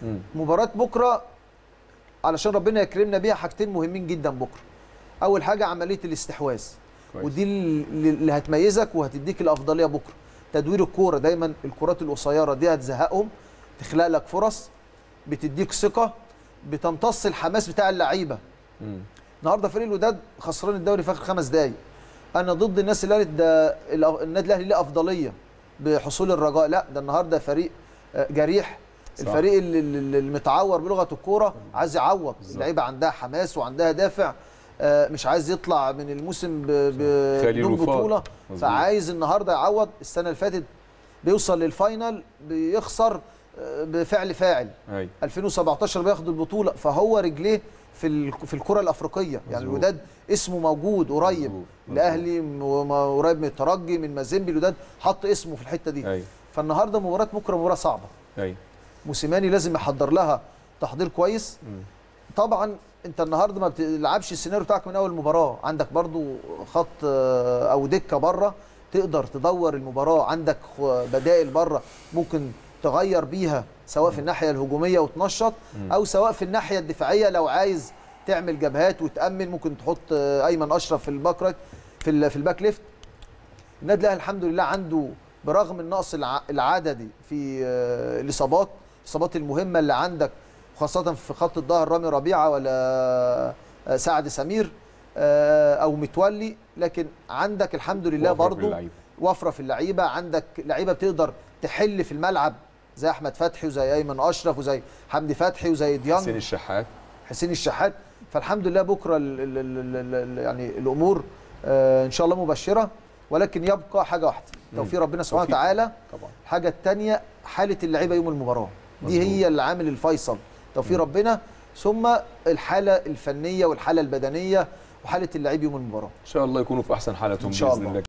مم. مباراه بكره علشان ربنا يكرمنا بيها حاجتين مهمين جدا بكره اول حاجه عمليه الاستحواذ كويس. ودي اللي اللي هتميزك وهتديك الافضليه بكره تدوير الكوره دايما الكرات القصيره دي هتزهقهم تخلق لك فرص بتديك ثقه بتمتص الحماس بتاع اللعيبه مم. النهارده فريق الوداد خسران الدوري في اخر خمس دقايق انا ضد الناس اللي قالت ده الأ- النادي الاهلي ليه افضليه بحصول الرجاء لا ده النهارده فريق آه، جريح صح. الفريق اللي- اللي المتعور بلغه الكوره عايز يعوض بالظبط. اللعيبه عندها حماس وعندها دافع آه، مش عايز يطلع من الموسم ب- ب- خالي بدون الوفاق. بطوله مظبوط. فعايز النهارده يعوض السنه اللي فاتت بيوصل للفاينل بيخسر آه، بفعل فاعل ايوه 2017 بياخد البطوله فهو رجليه في ال- في الكره الافريقيه يعني مظبوط. الوداد اسمه موجود قريب مظبوط. الاهلي م- م- قريب من الترجي من مازيمبي الوداد حط اسمه في الحته دي ايوه فالنهارده مباراه بكره مباراه صعبه ايوه موسيماني لازم يحضر لها تحضير كويس مم. طبعا انت النهارده ما بتلعبش السيناريو بتاعك من اول مباراه عندك برضو خط آه، او دكه بره تقدر تدور المباراه عندك خ- بدائل بره ممكن تغير بيها سواء في الناحيه الهجوميه وتنشط او سواء في الناحيه الدفاعيه لو عايز تعمل جبهات وتامن ممكن تحط آه، ايمن اشرف في الباك رايت في ال- في الباك ليفت النادي الاهلي الحمد لله عنده برغم النقص الع- العددي في آه، الاصابات الاصابات المهمه اللي عندك خاصه في خط الظهر رامي ربيعه ولا آه، سعد سمير آه، او متولي لكن عندك الحمد لله وفرة في برضو اللعيبة. وفره في اللعيبه عندك لعيبه بتقدر تحل في الملعب زي احمد فتحي وزي ايمن اشرف وزي حمدي فتحي وزي ديانج حسين الشحات حسين الشحات فالحمد لله بكره ال ال ال ال ال يعني الامور آه ان شاء الله مبشره ولكن يبقى حاجه واحده توفيق ربنا سبحانه توفيق. وتعالى طبعا الحاجه الثانيه حاله اللعيبه يوم المباراه دي مظبوط. هي العامل الفيصل توفيق ربنا ثم الحاله الفنيه والحاله البدنيه وحاله اللعيب يوم المباراه ان شاء الله يكونوا في احسن حالتهم إن شاء باذن الله. الله